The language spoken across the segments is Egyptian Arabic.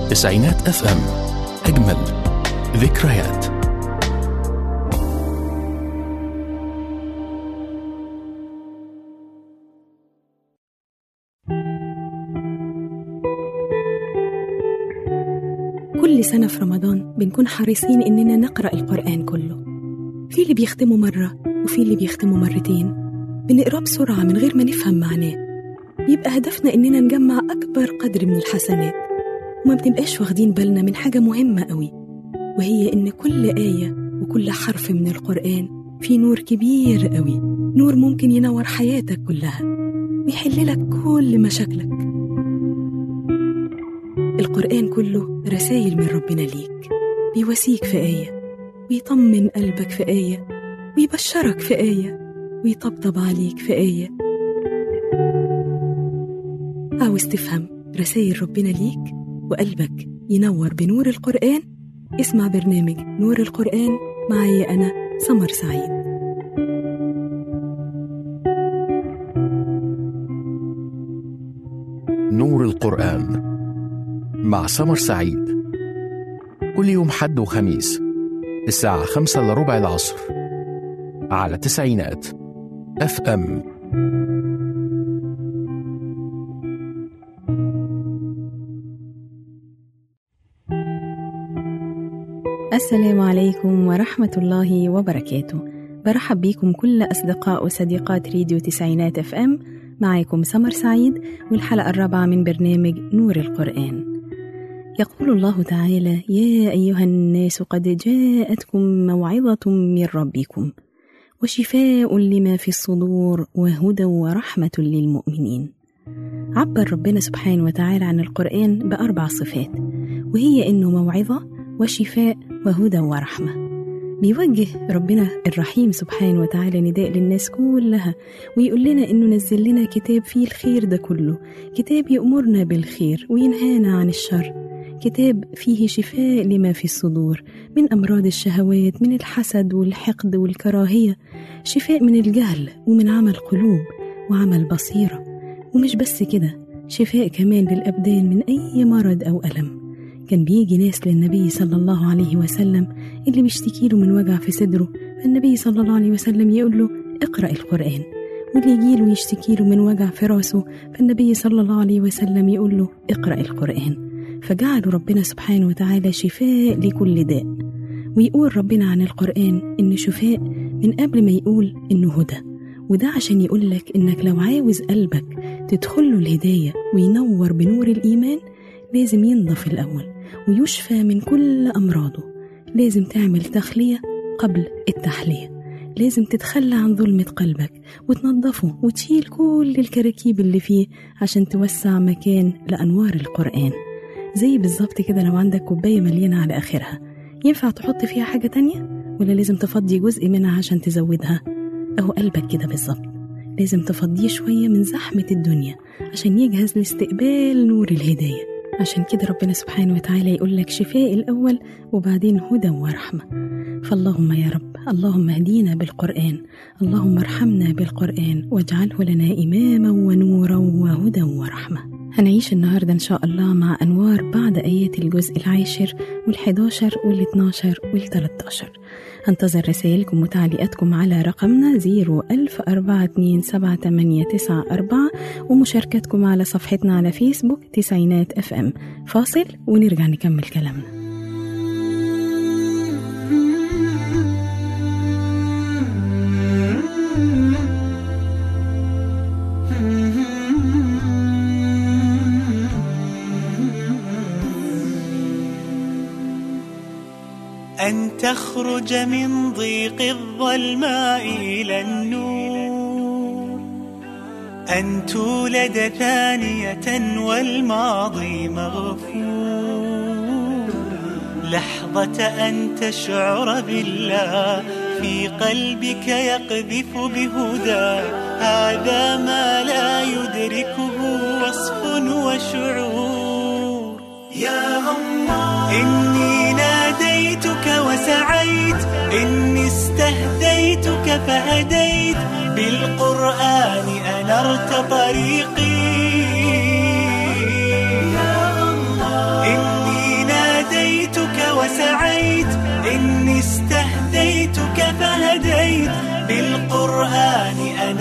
تسعينات اف ام اجمل ذكريات كل سنة في رمضان بنكون حريصين إننا نقرأ القرآن كله في اللي بيختمه مرة وفي اللي بيختمه مرتين بنقراه بسرعة من غير ما نفهم معناه بيبقى هدفنا إننا نجمع أكبر قدر من الحسنات وما بنبقاش واخدين بالنا من حاجة مهمة قوي وهي إن كل آية وكل حرف من القرآن فيه نور كبير قوي نور ممكن ينور حياتك كلها ويحل لك كل مشاكلك القرآن كله رسائل من ربنا ليك بيواسيك في آية ويطمن قلبك في آية ويبشرك في آية ويطبطب عليك في آية عاوز تفهم رسائل ربنا ليك وقلبك ينور بنور القرآن اسمع برنامج نور القرآن معايا أنا سمر سعيد نور القرآن مع سمر سعيد كل يوم حد وخميس الساعة خمسة إلا ربع العصر على تسعينات اف ام السلام عليكم ورحمة الله وبركاته برحب بيكم كل أصدقاء وصديقات راديو تسعينات اف ام معاكم سمر سعيد والحلقة الرابعة من برنامج نور القرآن يقول الله تعالى يا أيها الناس قد جاءتكم موعظة من ربكم وشفاء لما في الصدور وهدى ورحمة للمؤمنين عبر ربنا سبحانه وتعالى عن القرآن بأربع صفات وهي إنه موعظة وشفاء وهدى ورحمة بيوجه ربنا الرحيم سبحانه وتعالى نداء للناس كلها ويقول لنا إنه نزل لنا كتاب فيه الخير ده كله كتاب يأمرنا بالخير وينهانا عن الشر كتاب فيه شفاء لما في الصدور من أمراض الشهوات من الحسد والحقد والكراهية شفاء من الجهل ومن عمى القلوب وعمى البصيرة ومش بس كده شفاء كمان للأبدان من أي مرض أو ألم كان بيجي ناس للنبي صلى الله عليه وسلم اللي بيشتكي له من وجع في صدره فالنبي صلى الله عليه وسلم يقول له اقرأ القرآن واللي يجيله يشتكي له من وجع في راسه فالنبي صلى الله عليه وسلم يقول له اقرأ القرآن فجعلوا ربنا سبحانه وتعالى شفاء لكل داء ويقول ربنا عن القرآن إنه شفاء من قبل ما يقول إنه هدى وده عشان يقولك إنك لو عاوز قلبك تدخله الهداية وينور بنور الإيمان لازم ينضف الأول ويشفى من كل أمراضه لازم تعمل تخلية قبل التحلية لازم تتخلى عن ظلمة قلبك وتنظفه وتشيل كل الكراكيب اللي فيه عشان توسع مكان لأنوار القرآن زي بالظبط كده لو عندك كوباية مليانة على آخرها ينفع تحط فيها حاجة تانية ولا لازم تفضي جزء منها عشان تزودها أهو قلبك كده بالظبط لازم تفضيه شوية من زحمة الدنيا عشان يجهز لاستقبال نور الهداية عشان كده ربنا سبحانه وتعالى يقول لك شفاء الأول وبعدين هدى ورحمة فاللهم يا رب اللهم اهدينا بالقرآن اللهم ارحمنا بالقرآن واجعله لنا إماما ونورا وهدى ورحمة هنعيش النهاردة إن شاء الله مع أنوار بعض آيات الجزء العاشر والحداشر والاتناشر والتلاتاشر هنتظر رسائلكم وتعليقاتكم على رقمنا زيرو ألف أربعة اتنين سبعة تمانية تسعة أربعة ومشاركتكم على صفحتنا على فيسبوك تسعينات اف ام فاصل ونرجع نكمل كلامنا أن تخرج من ضيق الظلماء إلى النور أن تولد ثانية والماضي مغفور لحظة أن تشعر بالله في قلبك يقذف بهدى هذا ما لا يدركه وصف وشعور يا الله إني ناديتك وسعيت إني استهديتك فهديت بالقرآن أنرت طريقي يا الله إني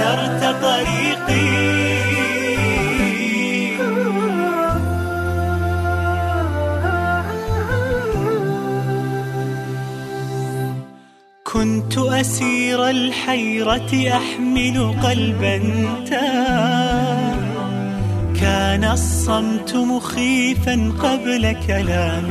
أنرت طريقي كنت أسير الحيرة أحمل قلبا تاه كان الصمت مخيفا قبل كلام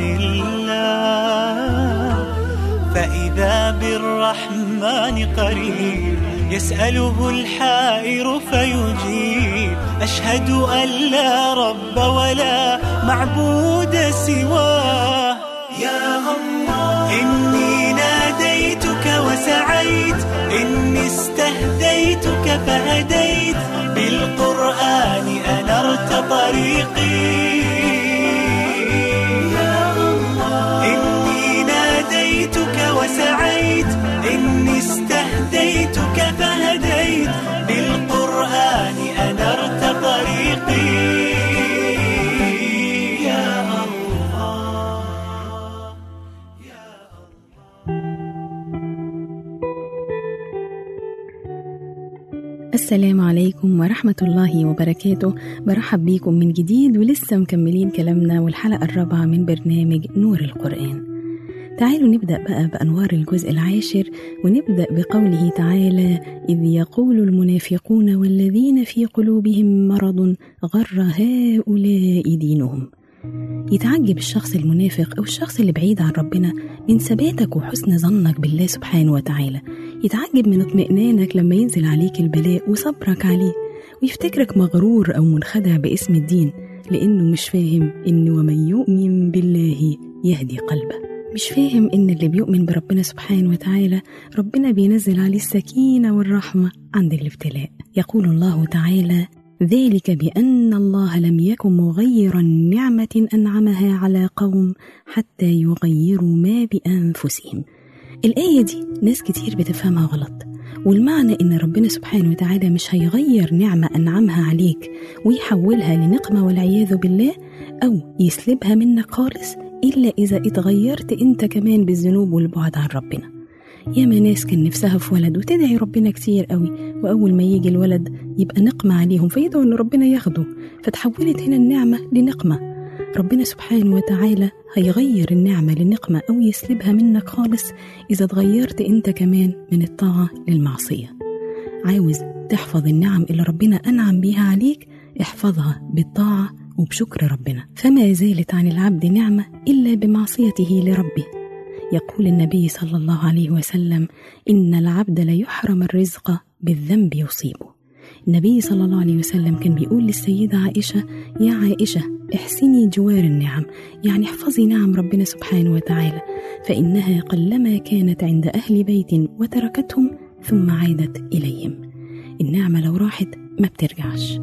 الله فإذا بالرحمن قريب يسأله الحائر فيجيب أشهد أن لا رب ولا معبود سواه يا الله إني ناديتك وسعيت إني استهديتك فهديت بالقرآن أنرت طريقي يا الله إني ناديتك وسعيت إني استهديتك فهديت بالقرآن أنرت طريقي يا الله السلام عليكم ورحمة الله وبركاته برحب بيكم من جديد ولسه مكملين كلامنا والحلقة الرابعة من برنامج نور القرآن تعالوا نبدأ بقى بأنوار الجزء العاشر ونبدأ بقوله تعالى إذ يقول المنافقون والذين في قلوبهم مرض غر هؤلاء دينهم يتعجب الشخص المنافق أو الشخص اللي بعيد عن ربنا من ثباتك وحسن ظنك بالله سبحانه وتعالى يتعجب من اطمئنانك لما ينزل عليك البلاء وصبرك عليه ويفتكرك مغرور أو منخدع باسم الدين لأنه مش فاهم إن ومن يؤمن بالله يهدي قلبه مش فاهم إن اللي بيؤمن بربنا سبحانه وتعالى ربنا بينزل عليه السكينة والرحمة عند الابتلاء يقول الله تعالى ذلك بأن الله لم يكن مغيرا نعمة أنعمها على قوم حتى يغيروا ما بأنفسهم الآية دي ناس كتير بتفهمها غلط والمعنى إن ربنا سبحانه وتعالى مش هيغير نعمة أنعمها عليك ويحولها لنقمة والعياذ بالله أو يسلبها منك خالص إلا إذا اتغيرت أنت كمان بالذنوب والبعد عن ربنا ياما ناس كان نفسها في ولد وتدعي ربنا كتير قوي وأول ما يجي الولد يبقى نقمة عليهم فيدعوا إن ربنا ياخده فتحولت هنا النعمة لنقمة ربنا سبحانه وتعالى هيغير النعمة لنقمة أو يسلبها منك خالص إذا اتغيرت أنت كمان من الطاعة للمعصية عاوز تحفظ النعم اللي ربنا أنعم بيها عليك احفظها بالطاعة وبشكر ربنا فما زالت عن العبد نعمة إلا بمعصيته لربه يقول النبي صلى الله عليه وسلم إن العبد ليحرم الرزق بالذنب يصيبه النبي صلى الله عليه وسلم كان بيقول للسيدة عائشة يا عائشة احسني جوار النعم يعني احفظي نعم ربنا سبحانه وتعالى فإنها قلما كانت عند أهل بيت وتركتهم ثم عادت إليهم النعمة لو راحت ما بترجعش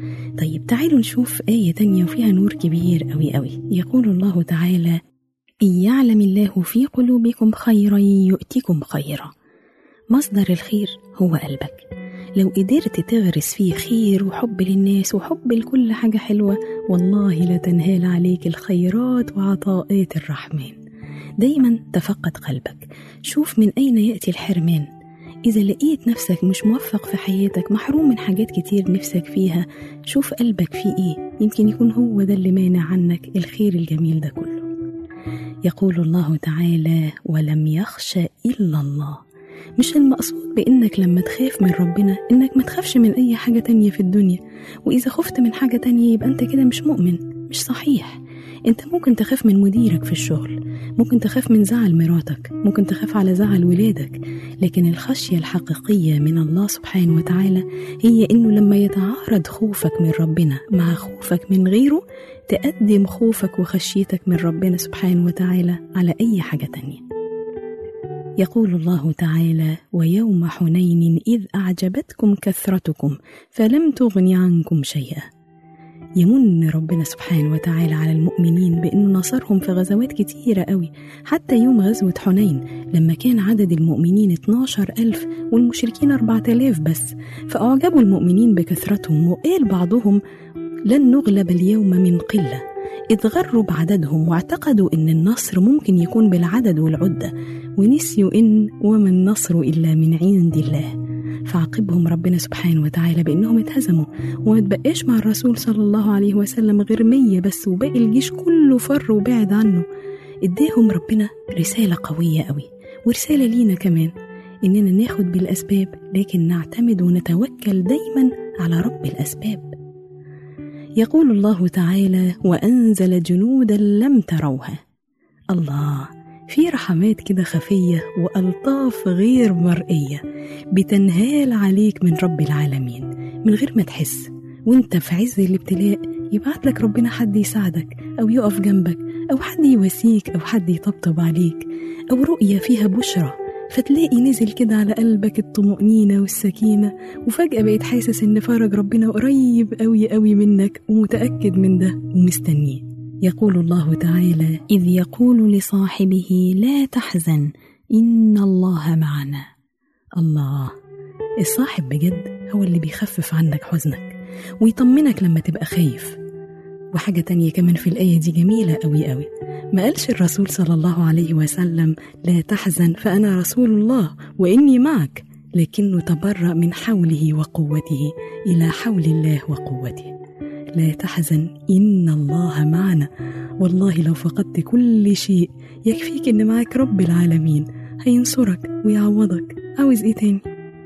طيب تعالوا نشوف آية تانية وفيها نور كبير أوي أوي يقول الله تعالى إن يعلم الله في قلوبكم خيرا يؤتكم خيرا مصدر الخير هو قلبك لو قدرت تغرس فيه خير وحب للناس وحب لكل حاجة حلوة والله لتنهال عليك الخيرات وعطاءات الرحمن دايما تفقد قلبك شوف من أين يأتي الحرمان إذا لقيت نفسك مش موفق في حياتك محروم من حاجات كتير نفسك فيها شوف قلبك فيه إيه يمكن يكون هو ده اللي مانع عنك الخير الجميل ده كله يقول الله تعالى ولم يخش إلا الله مش المقصود بإنك لما تخاف من ربنا إنك ما تخافش من أي حاجة تانية في الدنيا وإذا خفت من حاجة تانية يبقى أنت كده مش مؤمن مش صحيح أنت ممكن تخاف من مديرك في الشغل ممكن تخاف من زعل مراتك ممكن تخاف على زعل ولادك لكن الخشية الحقيقية من الله سبحانه وتعالى هي إنه لما يتعارض خوفك من ربنا مع خوفك من غيره تقدم خوفك وخشيتك من ربنا سبحانه وتعالى على أي حاجة تانية يقول الله تعالى ويوم حنين إذ أعجبتكم كثرتكم فلم تغن عنكم شيئا يمن ربنا سبحانه وتعالى على المؤمنين بأنه نصرهم في غزوات كتيرة قوي حتى يوم غزوة حنين لما كان عدد المؤمنين 12 ألف والمشركين 4000 بس فأعجبوا المؤمنين بكثرتهم وقال بعضهم لن نغلب اليوم من قلة إذ غروا بعددهم واعتقدوا إن النصر ممكن يكون بالعدد والعدة ونسيوا إن وما النصر إلا من عند الله فعاقبهم ربنا سبحانه وتعالى بأنهم اتهزموا وما تبقاش مع الرسول صلى الله عليه وسلم غير مية بس وباقي الجيش كله فر وبعد عنه اداهم ربنا رسالة قوية قوي ورسالة لينا كمان إننا ناخد بالأسباب لكن نعتمد ونتوكل دايما على رب الأسباب يقول الله تعالى وأنزل جنودا لم تروها الله في رحمات كده خفية وألطاف غير مرئية بتنهال عليك من رب العالمين من غير ما تحس وانت في عز الابتلاء يبعت لك ربنا حد يساعدك أو يقف جنبك أو حد يواسيك أو حد يطبطب عليك أو رؤية فيها بشرى فتلاقي نزل كده على قلبك الطمأنينة والسكينة وفجأة بقيت حاسس إن فرج ربنا قريب أوي أوي منك ومتأكد من ده ومستنيه يقول الله تعالى إذ يقول لصاحبه لا تحزن إن الله معنا الله الصاحب بجد هو اللي بيخفف عنك حزنك ويطمنك لما تبقى خايف وحاجة تانية كمان في الآية دي جميلة أوي أوي ما قالش الرسول صلى الله عليه وسلم لا تحزن فأنا رسول الله وإني معك لكنه تبرأ من حوله وقوته إلى حول الله وقوته لا تحزن إن الله معنا والله لو فقدت كل شيء يكفيك إن معك رب العالمين هينصرك ويعوضك عاوز إيه تاني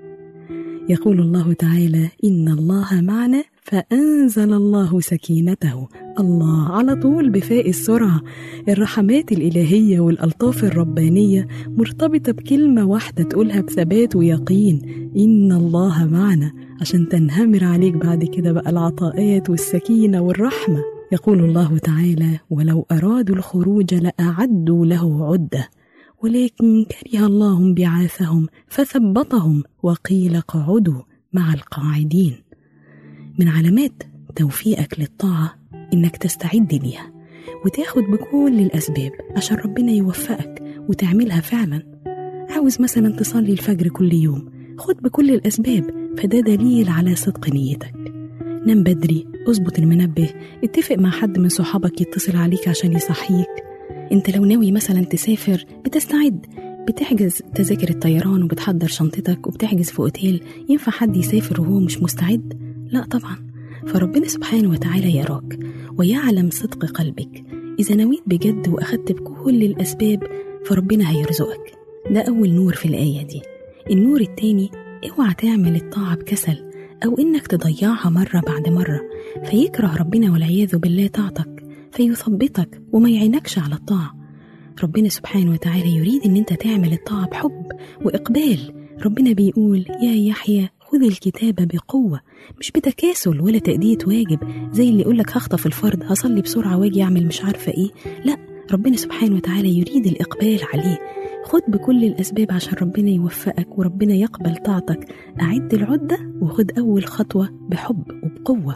يقول الله تعالى إن الله معنا فأنزل الله سكينته الله على طول بفاء السرعة الرحمات الإلهية والألطاف الربانية مرتبطة بكلمة واحدة تقولها بثبات ويقين إن الله معنا عشان تنهمر عليك بعد كده بقى العطاءات والسكينة والرحمة يقول الله تعالى ولو أرادوا الخروج لأعدوا له عدة ولكن كره الله انبعاثهم فثبطهم وقيل اقعدوا مع القاعدين من علامات توفيقك للطاعة إنك تستعد ليها وتاخد بكل الأسباب عشان ربنا يوفقك وتعملها فعلا عاوز مثلا تصلي الفجر كل يوم خد بكل الأسباب فده دليل على صدق نيتك نام بدري اظبط المنبه اتفق مع حد من صحابك يتصل عليك عشان يصحيك انت لو ناوي مثلا تسافر بتستعد بتحجز تذاكر الطيران وبتحضر شنطتك وبتحجز في اوتيل ينفع حد يسافر وهو مش مستعد لا طبعا فربنا سبحانه وتعالى يراك ويعلم صدق قلبك إذا نويت بجد وأخدت بكل الأسباب فربنا هيرزقك ده أول نور في الآية دي النور التاني اوعى تعمل الطاعة بكسل أو إنك تضيعها مرة بعد مرة فيكره ربنا والعياذ بالله طاعتك فيثبطك وما يعينكش على الطاعة ربنا سبحانه وتعالى يريد إن أنت تعمل الطاعة بحب وإقبال ربنا بيقول يا يحيى خذ الكتاب بقوة مش بتكاسل ولا تأدية واجب زي اللي يقولك هخطف الفرض هصلي بسرعة واجي أعمل مش عارفة إيه لا ربنا سبحانه وتعالى يريد الإقبال عليه خد بكل الأسباب عشان ربنا يوفقك وربنا يقبل طاعتك أعد العدة وخد أول خطوة بحب وبقوة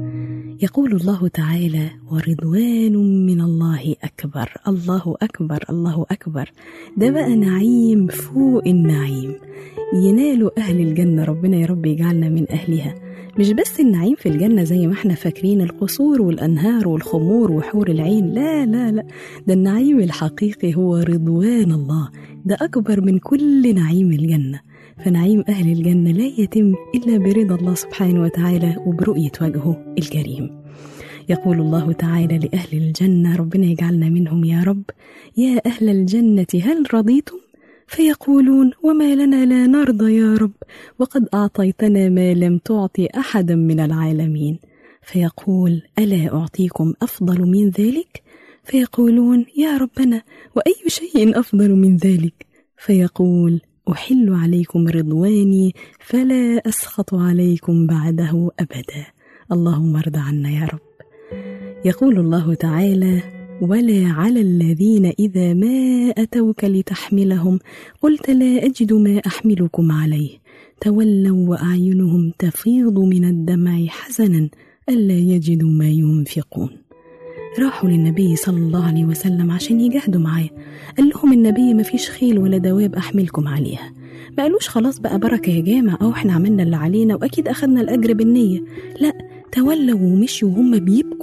يقول الله تعالى ورضوان من الله أكبر الله أكبر الله أكبر ده بقى نعيم فوق النعيم ينالوا أهل الجنة ربنا يا رب يجعلنا من أهلها مش بس النعيم في الجنة زي ما احنا فاكرين القصور والأنهار والخمور وحور العين لا لا لا ده النعيم الحقيقي هو رضوان الله ده أكبر من كل نعيم الجنة فنعيم أهل الجنة لا يتم إلا برضا الله سبحانه وتعالى وبرؤية وجهه الكريم يقول الله تعالى لأهل الجنة ربنا يجعلنا منهم يا رب يا أهل الجنة هل رضيتم؟ فيقولون وما لنا لا نرضى يا رب وقد أعطيتنا ما لم تعط أحدا من العالمين فيقول ألا أعطيكم أفضل من ذلك؟ فيقولون يا ربنا وأي شيء أفضل من ذلك؟ فيقول أحل عليكم رضواني فلا أسخط عليكم بعده أبدا اللهم ارض عنا يا رب يقول الله تعالى ولا على الذين إذا ما أتوك لتحملهم قلت لا أجد ما أحملكم عليه تولوا وأعينهم تفيض من الدمع حزنا ألا يجدوا ما ينفقون راحوا للنبي صلى الله عليه وسلم عشان يجاهدوا معاه قال لهم النبي مفيش خيل ولا دواب أحملكم عليها ما قالوش خلاص بقى بركة يا جامع أو احنا عملنا اللي علينا وأكيد أخدنا الأجر بالنية لا تولوا ومشوا وهم بيبكوا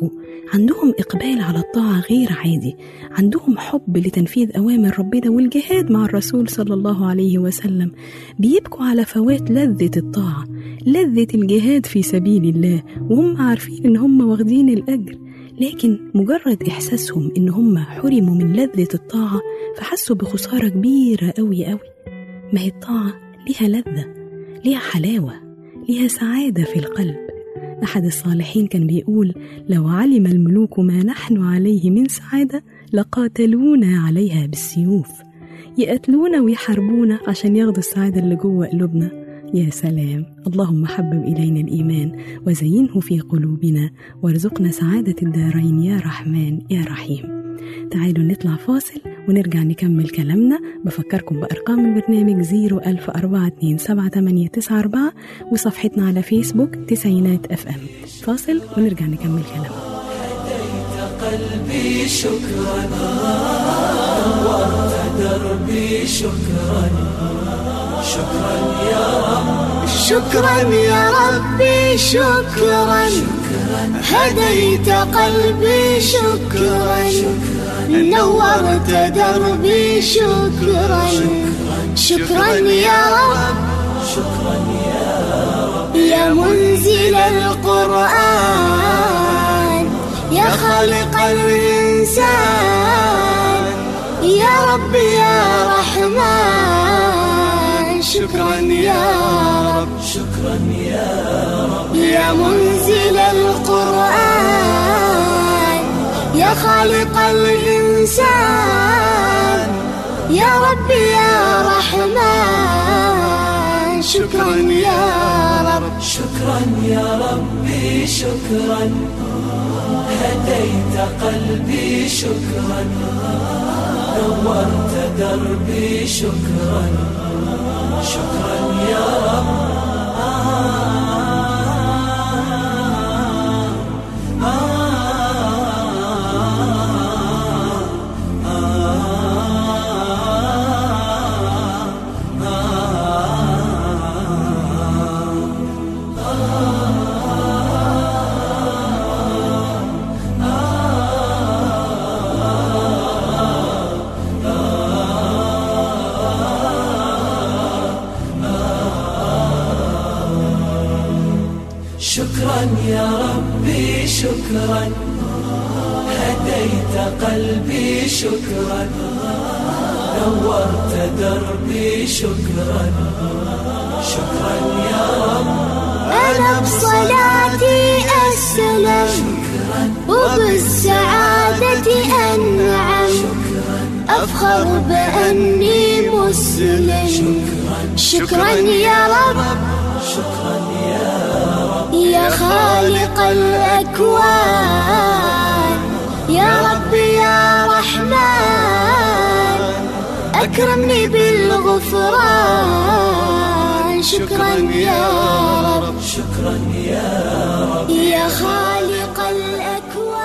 عندهم إقبال على الطاعة غير عادي عندهم حب لتنفيذ أوامر ربنا والجهاد مع الرسول صلى الله عليه وسلم بيبكوا على فوات لذة الطاعة لذة الجهاد في سبيل الله وهم عارفين إن هم واخدين الأجر لكن مجرد إحساسهم إن هم حرموا من لذة الطاعة فحسوا بخسارة كبيرة أوي أوي ما هي الطاعة ليها لذة ليها حلاوة ليها سعادة في القلب أحد الصالحين كان بيقول لو علم الملوك ما نحن عليه من سعادة لقاتلونا عليها بالسيوف يقتلونا ويحاربونا عشان ياخدوا السعادة اللي جوه قلوبنا يا سلام اللهم حبب إلينا الإيمان وزينه في قلوبنا وارزقنا سعادة الدارين يا رحمن يا رحيم تعالوا نطلع فاصل ونرجع نكمل كلامنا بفكركم بأرقام البرنامج 010427894 وصفحتنا على فيسبوك تسعينات اف ام فاصل ونرجع نكمل كلامنا قلبي شكرا نورت دربي شكرا شكرا يا رب شكرا يا ربي شكرا هديت قلبي شكرا نورت دربي شكرا شكرا يا رب شكرا يا رب يا منزل القرآن يا خالق الإنسان يا رب يا رحمن شكرا يا رب شكرا يا رب يا منزل القرآن يا خالق الإنسان يا رب يا رحمن شكرا يا رب شكرا يا ربي شكرا هديت قلبي شكرا نورت دربي شكرا شكرا يا رب شكرا يا ربي شكرا هديت قلبي شكرا نورت دربي شكرا شكرا يا رب أنا بصلاتي أسلم وبالسعادة أنعم أفخر بأني مسلم شكرا يا رب شكرا يا رب يا خالق الأكوان يا رب يا رحمن أكرمني بالغفران شكرا يا رب شكرا يا رب يا خالق الأكوان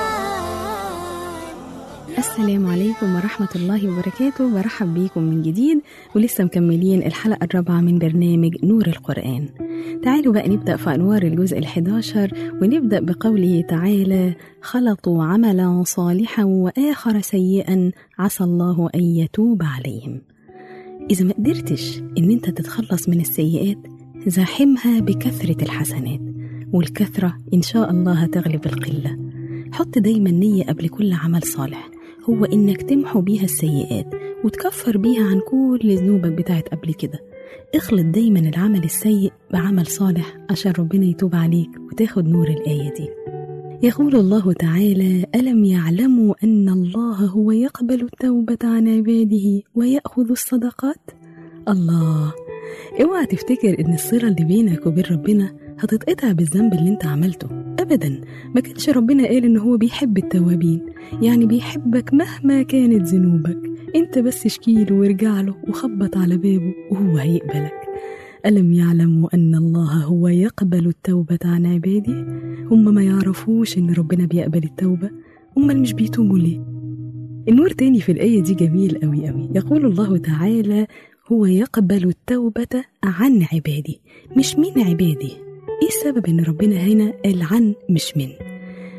السلام عليكم ورحمة الله وبركاته برحب بيكم من جديد ولسه مكملين الحلقة الرابعة من برنامج نور القرآن تعالوا بقى نبدأ في أنوار الجزء الحداشر ونبدأ بقوله تعالى خلطوا عملا صالحا وآخر سيئا عسى الله أن يتوب عليهم إذا ما قدرتش إن أنت تتخلص من السيئات زاحمها بكثرة الحسنات والكثرة إن شاء الله هتغلب القلة حط دايما نية قبل كل عمل صالح هو إنك تمحو بيها السيئات وتكفر بيها عن كل ذنوبك بتاعت قبل كده اخلط دايما العمل السيء بعمل صالح عشان ربنا يتوب عليك وتاخد نور الآية دي يقول الله تعالى ألم يعلموا أن الله هو يقبل التوبة عن عباده ويأخذ الصدقات الله اوعى تفتكر ان الصلة اللي بينك وبين ربنا هتتقطع بالذنب اللي انت عملته ابدا ما كانش ربنا قال ان هو بيحب التوابين يعني بيحبك مهما كانت ذنوبك انت بس اشكيله وارجع له وخبط على بابه وهو هيقبلك ألم يعلموا أن الله هو يقبل التوبة عن عباده هم ما يعرفوش إن ربنا بيقبل التوبة هم اللي مش بيتوبوا ليه النور تاني في الآية دي جميل أوي أوي يقول الله تعالى هو يقبل التوبة عن عباده مش من عباده ايه السبب ان ربنا هنا قال عن مش من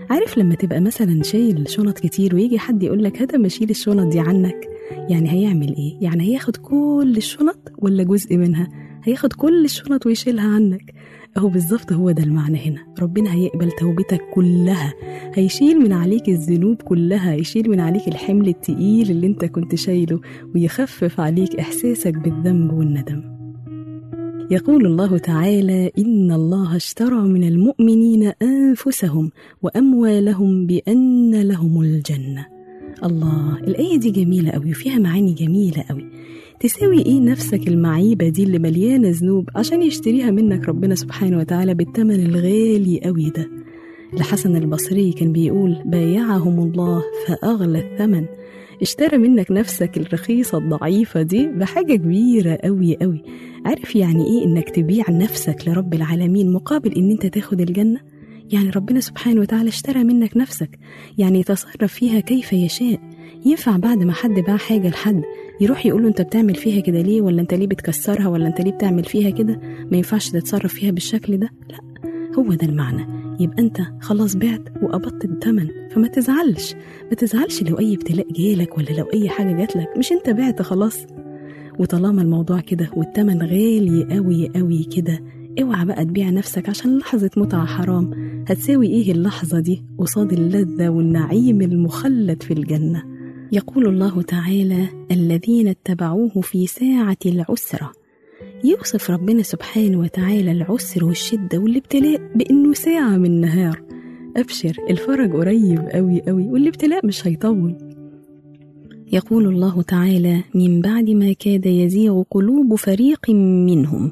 عارف لما تبقى مثلا شايل شنط كتير ويجي حد يقول لك هات أما اشيل الشنط دي عنك يعني هيعمل ايه يعني هياخد كل الشنط ولا جزء منها هياخد كل الشنط ويشيلها عنك اهو بالظبط هو ده المعنى هنا ربنا هيقبل توبتك كلها هيشيل من عليك الذنوب كلها هيشيل من عليك الحمل التقيل اللي انت كنت شايله ويخفف عليك احساسك بالذنب والندم يقول الله تعالى ان الله اشترى من المؤمنين انفسهم واموالهم بان لهم الجنه الله الايه دي جميله قوي وفيها معاني جميله قوي تساوي ايه نفسك المعيبه دي اللي مليانه ذنوب عشان يشتريها منك ربنا سبحانه وتعالى بالثمن الغالي قوي ده لحسن البصري كان بيقول بايعهم الله فاغلى الثمن اشترى منك نفسك الرخيصة الضعيفة دي بحاجة كبيرة قوي قوي عارف يعني ايه انك تبيع نفسك لرب العالمين مقابل ان انت تاخد الجنة يعني ربنا سبحانه وتعالى اشترى منك نفسك يعني يتصرف فيها كيف يشاء ينفع بعد ما حد باع حاجة لحد يروح يقول له انت بتعمل فيها كده ليه ولا انت ليه بتكسرها ولا انت ليه بتعمل فيها كده ما ينفعش تتصرف فيها بالشكل ده لا هو ده المعنى يبقى انت خلاص بعت وقبضت الثمن فما تزعلش ما تزعلش لو اي ابتلاء جالك ولا لو اي حاجه جاتلك مش انت بعت خلاص وطالما الموضوع كده والثمن غالي قوي قوي كده اوعى بقى تبيع نفسك عشان لحظة متعة حرام هتساوي ايه اللحظة دي قصاد اللذة والنعيم المخلد في الجنة يقول الله تعالى الذين اتبعوه في ساعة العسرة يوصف ربنا سبحانه وتعالى العسر والشدة والابتلاء بإنه ساعة من نهار أبشر الفرج قريب قوي قوي والابتلاء مش هيطول يقول الله تعالى من بعد ما كاد يزيغ قلوب فريق منهم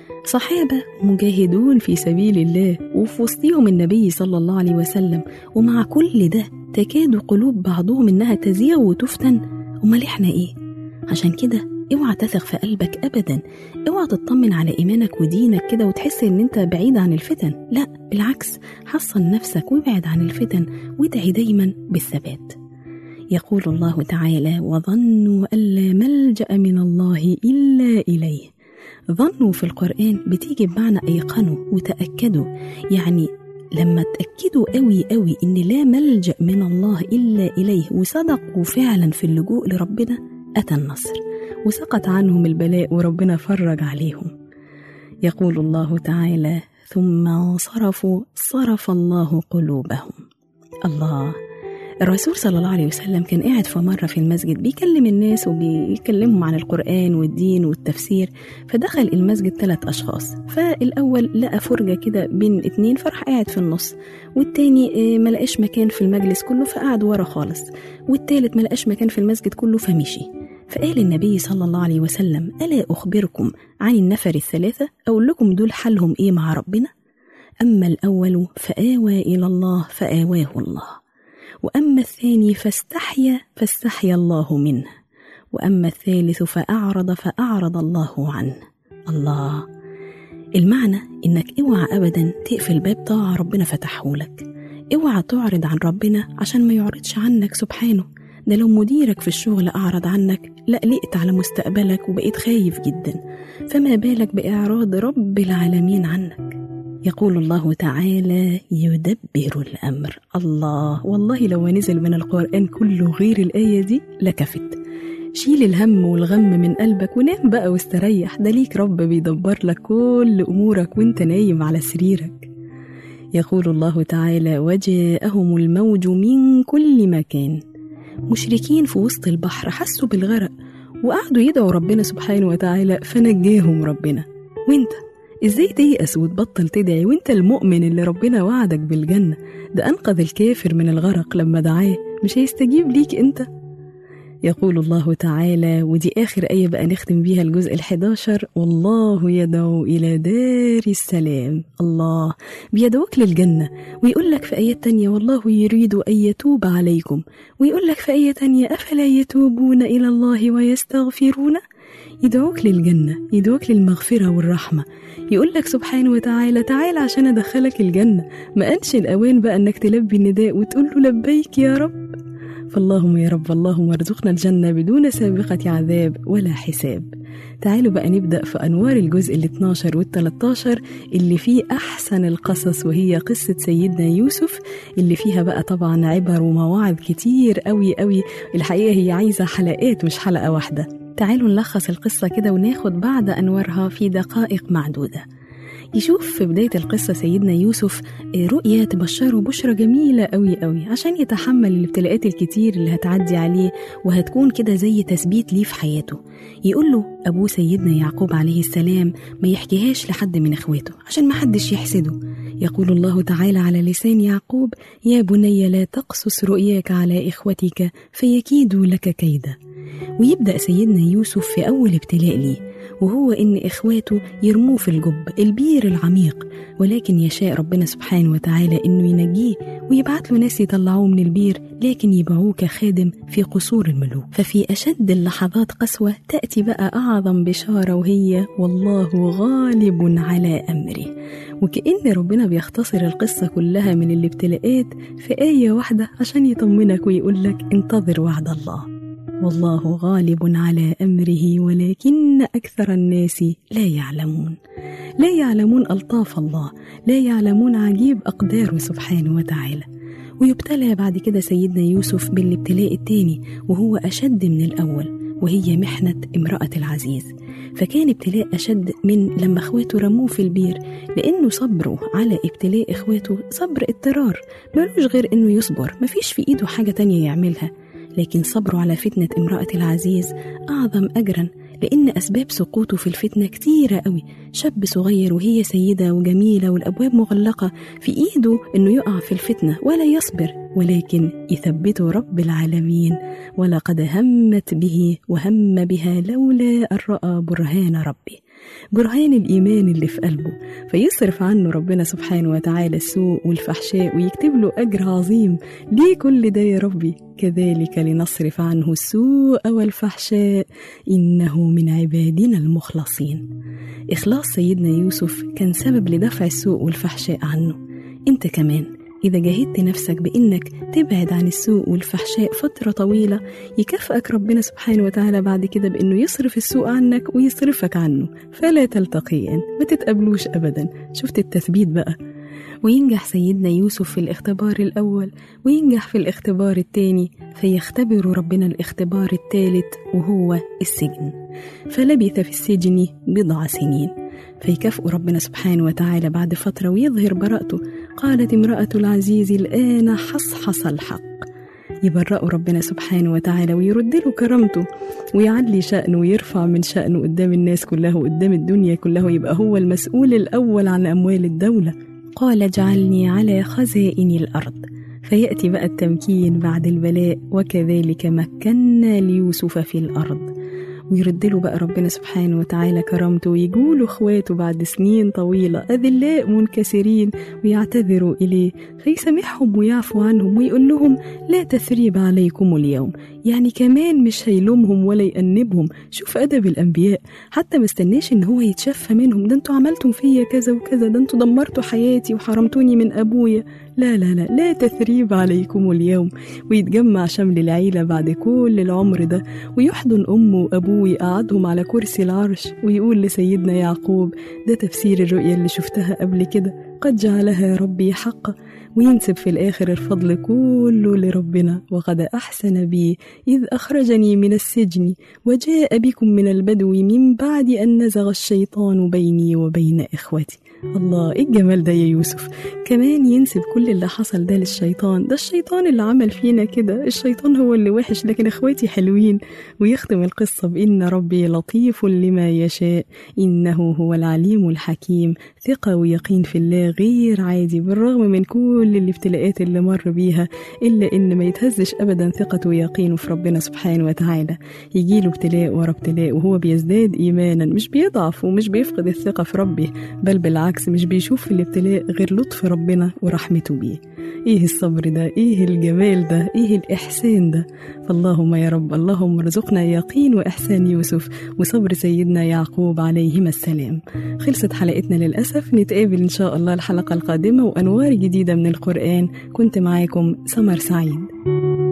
صحابة مجاهدون في سبيل الله وفي وسطهم النبي صلى الله عليه وسلم ومع كل ده تكاد قلوب بعضهم إنها تزيغ وتفتن أمال إحنا إيه؟ عشان كده اوعى تثق في قلبك أبدا اوعى تطمن على إيمانك ودينك كده وتحس إن أنت بعيد عن الفتن لا بالعكس حصن نفسك وابعد عن الفتن وادعي دايما بالثبات يقول الله تعالى وظنوا أن لا ملجأ من الله إلا إليه ظنوا في القرآن بتيجي بمعنى أيقنوا وتأكدوا يعني لما تأكدوا قوي قوي إن لا ملجأ من الله إلا إليه وصدقوا فعلا في اللجوء لربنا أتى النصر وسقط عنهم البلاء وربنا فرج عليهم يقول الله تعالى ثم انصرفوا صرف الله قلوبهم الله الرسول صلى الله عليه وسلم كان قاعد في مرة في المسجد بيكلم الناس وبيكلمهم عن القرآن والدين والتفسير فدخل المسجد ثلاث أشخاص فالأول لقى فرجة كده بين اتنين فراح قاعد في النص والتاني ما لقاش مكان في المجلس كله فقعد ورا خالص والتالت ما لقاش مكان في المسجد كله فمشي فقال النبي صلى الله عليه وسلم ألا أخبركم عن النفر الثلاثة أقول لكم دول حالهم إيه مع ربنا أما الأول فآوى إلى الله فآواه الله واما الثاني فاستحيا فاستحيا الله منه واما الثالث فاعرض فاعرض الله عنه الله المعنى انك اوعى ابدا تقفل باب طاعه ربنا فتحه لك اوعى تعرض عن ربنا عشان ما يعرضش عنك سبحانه ده لو مديرك في الشغل اعرض عنك لا قلقت على مستقبلك وبقيت خايف جدا فما بالك باعراض رب العالمين عنك يقول الله تعالى يدبر الامر الله والله لو نزل من القران كله غير الايه دي لكفت شيل الهم والغم من قلبك ونام بقى واستريح ده ليك رب بيدبر لك كل امورك وانت نايم على سريرك يقول الله تعالى وجاءهم الموج من كل مكان مشركين في وسط البحر حسوا بالغرق وقعدوا يدعوا ربنا سبحانه وتعالى فنجاهم ربنا وانت ازاي تيأس وتبطل تدعي وانت المؤمن اللي ربنا وعدك بالجنة ده أنقذ الكافر من الغرق لما دعاه مش هيستجيب ليك انت يقول الله تعالى ودي آخر آية بقى نختم بيها الجزء الحداشر والله يدعو إلى دار السلام الله بيدعوك للجنة ويقول لك في آية تانية والله يريد أن يتوب عليكم ويقول لك في آية تانية أفلا يتوبون إلى الله ويستغفرونه يدعوك للجنة يدعوك للمغفرة والرحمة يقول لك سبحانه وتعالى تعال عشان أدخلك الجنة ما أنش الأوان بقى أنك تلبي النداء وتقول له لبيك يا رب فاللهم يا رب اللهم ارزقنا الجنة بدون سابقة عذاب ولا حساب تعالوا بقى نبدأ في أنوار الجزء ال 12 وال 13 اللي فيه أحسن القصص وهي قصة سيدنا يوسف اللي فيها بقى طبعا عبر ومواعظ كتير قوي قوي الحقيقة هي عايزة حلقات مش حلقة واحدة تعالوا نلخص القصة كده وناخد بعض أنوارها في دقائق معدودة يشوف في بداية القصة سيدنا يوسف رؤية تبشره بشرة جميلة قوي قوي عشان يتحمل الابتلاءات الكتير اللي هتعدي عليه وهتكون كده زي تثبيت ليه في حياته يقول له أبوه سيدنا يعقوب عليه السلام ما يحكيهاش لحد من إخواته عشان ما حدش يحسده يقول الله تعالى على لسان يعقوب يا بني لا تقصص رؤياك على إخوتك فيكيدوا لك كيدا ويبدأ سيدنا يوسف في أول ابتلاء ليه وهو إن إخواته يرموه في الجب البير العميق ولكن يشاء ربنا سبحانه وتعالى إنه ينجيه ويبعت له ناس يطلعوه من البير لكن يبيعوه كخادم في قصور الملوك ففي أشد اللحظات قسوة تأتي بقى أعظم بشارة وهي والله غالب على أمره وكأن ربنا بيختصر القصة كلها من الابتلاءات في آية واحدة عشان يطمنك ويقول لك انتظر وعد الله والله غالب على امره ولكن اكثر الناس لا يعلمون لا يعلمون الطاف الله لا يعلمون عجيب اقداره سبحانه وتعالى ويبتلى بعد كده سيدنا يوسف بالابتلاء الثاني وهو اشد من الاول وهي محنه امراه العزيز فكان ابتلاء اشد من لما اخواته رموه في البير لانه صبره على ابتلاء اخواته صبر اضطرار ملوش غير انه يصبر مفيش في ايده حاجه تانية يعملها لكن صبره على فتنة امرأة العزيز أعظم أجرا لأن أسباب سقوطه في الفتنة كتيرة قوي شاب صغير وهي سيدة وجميلة والأبواب مغلقة في إيده إنه يقع في الفتنة ولا يصبر ولكن يثبته رب العالمين ولقد همت به وهم بها لولا أن رأى برهان ربه برهان الإيمان اللي في قلبه فيصرف عنه ربنا سبحانه وتعالى السوء والفحشاء ويكتب له أجر عظيم ليه كل ده يا ربي كذلك لنصرف عنه السوء والفحشاء إنه من عبادنا المخلصين إخلاص سيدنا يوسف كان سبب لدفع السوء والفحشاء عنه أنت كمان إذا جاهدت نفسك بإنك تبعد عن السوء والفحشاء فترة طويلة يكافئك ربنا سبحانه وتعالى بعد كده بإنه يصرف السوء عنك ويصرفك عنه فلا تلتقيان ما تتقابلوش أبدا شفت التثبيت بقى وينجح سيدنا يوسف في الاختبار الأول وينجح في الاختبار الثاني فيختبر ربنا الاختبار الثالث وهو السجن فلبث في السجن بضع سنين فيكافئ ربنا سبحانه وتعالى بعد فترة ويظهر براءته قالت امرأة العزيز الآن حصحص الحق يبرأه ربنا سبحانه وتعالى ويرد له كرامته ويعلي شأنه ويرفع من شأنه قدام الناس كلها وقدام الدنيا كلها ويبقى هو المسؤول الأول عن أموال الدولة قال اجعلني على خزائن الأرض فيأتي بقى التمكين بعد البلاء وكذلك مكنا ليوسف في الأرض ويرد له بقى ربنا سبحانه وتعالى كرامته ويجولوا اخواته بعد سنين طويلة أذلاء منكسرين ويعتذروا إليه فيسامحهم ويعفو عنهم ويقول لهم لا تثريب عليكم اليوم يعني كمان مش هيلومهم ولا يأنبهم شوف أدب الأنبياء حتى ما استناش إن هو يتشفى منهم ده انتوا عملتم فيا كذا وكذا ده انتوا دمرتوا حياتي وحرمتوني من أبويا لا لا لا لا تثريب عليكم اليوم ويتجمع شمل العيلة بعد كل العمر ده ويحضن أمه وأبوه ويقعدهم على كرسي العرش ويقول لسيدنا يعقوب ده تفسير الرؤيا اللي شفتها قبل كده قد جعلها ربي حقا وينسب في الآخر الفضل كله لربنا وقد أحسن بي إذ أخرجني من السجن وجاء بكم من البدو من بعد أن نزغ الشيطان بيني وبين إخوتي الله ايه الجمال ده يا يوسف كمان ينسب كل اللي حصل ده للشيطان ده الشيطان اللي عمل فينا كده الشيطان هو اللي وحش لكن اخواتي حلوين ويختم القصة بإن ربي لطيف لما يشاء إنه هو العليم الحكيم ثقة ويقين في الله غير عادي بالرغم من كل الابتلاءات اللي مر بيها إلا إن ما يتهزش أبدا ثقته ويقينه في ربنا سبحانه وتعالى يجيله ابتلاء ورا ابتلاء وهو بيزداد إيمانا مش بيضعف ومش بيفقد الثقة في ربه بل بالعكس مش بيشوف في الابتلاء غير لطف ربنا ورحمته بيه ايه الصبر ده ايه الجمال ده ايه الاحسان ده فاللهم يا رب اللهم ارزقنا يقين واحسان يوسف وصبر سيدنا يعقوب عليهما السلام خلصت حلقتنا للاسف نتقابل ان شاء الله الحلقه القادمه وانوار جديده من القران كنت معاكم سمر سعيد